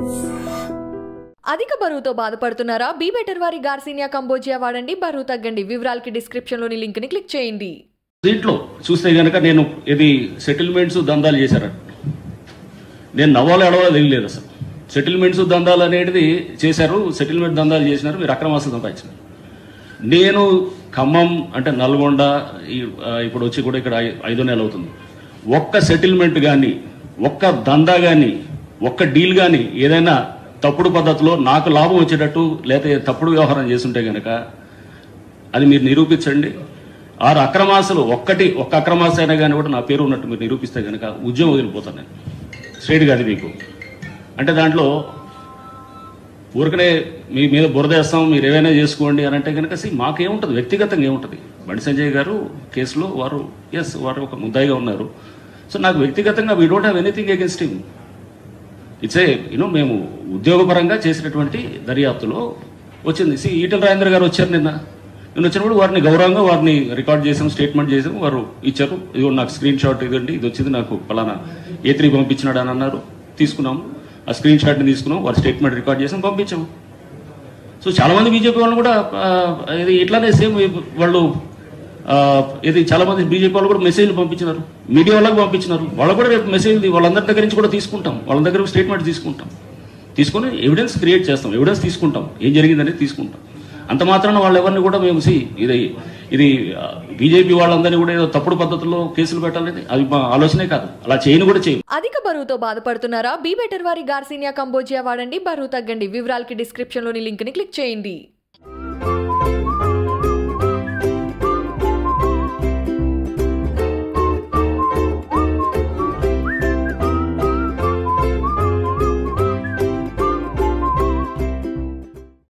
అధిక బరువుతో బాధపడుతున్నారా బీ బెటర్ వారి గార్సినియా కంబోజియా వాడండి బరువు తగ్గండి వివరాలకి డిస్క్రిప్షన్లోని లింక్ని క్లిక్ చేయండి దీంట్లో చూస్తే గనక నేను ఇది సెటిల్మెంట్స్ దందాలు చేశారు నేను నవ్వాలో ఎడవాలో తెలియలేదు అసలు సెటిల్మెంట్స్ దందాలు అనేది చేశారు సెటిల్మెంట్ దందాలు చేసినారు మీరు అక్రమాస్తులు సంపాదించినారు నేను ఖమ్మం అంటే నల్గొండ ఈ- ఆ, ఇప్పుడు వచ్చి కూడా ఇక్కడ ఐ- ఐదో నెలలు అవుతుంది ఒక్క సెటిల్మెంట్ కానీ ఒక్క దందా కానీ ఒక్క డీల్ కానీ ఏదైనా తప్పుడు పద్ధతిలో నాకు లాభం వచ్చేటట్టు లేకపోతే తప్పుడు వ్యవహారం చేస్తుంటే గనక అది మీరు నిరూపించండి ఆరు అక్రమాసులు ఒక్కటి ఒక్క అక్రమాస అయినా కానీ కూడా నా పేరు ఉన్నట్టు మీరు నిరూపిస్తే కనుక ఉద్యమం వదిలిపోతాను నేను స్ట్రైట్గా అది మీకు అంటే దాంట్లో ఊరికనే మీ మీద బురదేస్తాం మీరు ఏవైనా చేసుకోండి అని అంటే కనుక సి మాకేముంటుంది వ్యక్తిగతంగా ఏముంటుంది బండి సంజయ్ గారు కేసులో వారు ఎస్ వారు ఒక ముద్దాయిగా ఉన్నారు సో నాకు వ్యక్తిగతంగా we don't have anything against him it's a you know మేము ఉద్యోగపరంగా చేసినటువంటి దర్యాప్తులో వచ్చింది సి ఈటల రాజేంద్ర గారు వచ్చారు నిన్న నేను వచ్చినప్పుడు వారిని గౌరవంగా వారిని రికార్డ్ చేసాం స్టేట్మెంట్ చేసాం వారు ఇచ్చారు ఇదిగో నాకు స్క్రీన్ షాట్ ఇదండి ఇది వచ్చింది నాకు పలానా ఏ త్రీ పంపించినాడు అని అన్నారు తీసుకున్నాం ఆ స్క్రీన్ షాట్ని తీసుకున్నాం వారి స్టేట్మెంట్ రికార్డ్ చేసాం పంపించాము సో చాలా మంది బీజేపీ వాళ్ళు కూడా ఆ, ఇది ఇట్లానే సేమ్ వాళ్ళు ఆ, ఇది చాలా మంది బీజేపీ వాళ్ళు కూడా మెసేజ్లు పంపించినారు మీడియా వాళ్ళకి పంపించినారు వాళ్ళు కూడా రేపు మెసేజ్ వాళ్ళందరి దగ్గర నుంచి కూడా తీసుకుంటాం వాళ్ళ దగ్గర స్టేట్మెంట్ తీసుకుంటాం తీసుకొని ఎవిడెన్స్ క్రియేట్ చేస్తాం ఎవిడెన్స్ తీసుకుంటాం ఏం జరిగిందనేది తీసుకుంటాం అంత మాత్రాన వాళ్ళు ఎవరిని కూడా మేము సి ఇది ఇది బీజేపీ వాళ్ళందరినీ కూడా ఏదో తప్పుడు పద్ధతుల్లో కేసులు పెట్టాలని అది మా ఆలోచనే కాదు అలా చేయని కూడా చేయం అధిక బరువుతో బాధపడుతున్నారా బీ బెటర్ వారి గార్సినియా కంబోజియా వాడండి బరువు తగ్గండి వివరాలకి డిస్క్రిప్షన్లోని లింక్ని క్లిక్ చేయండి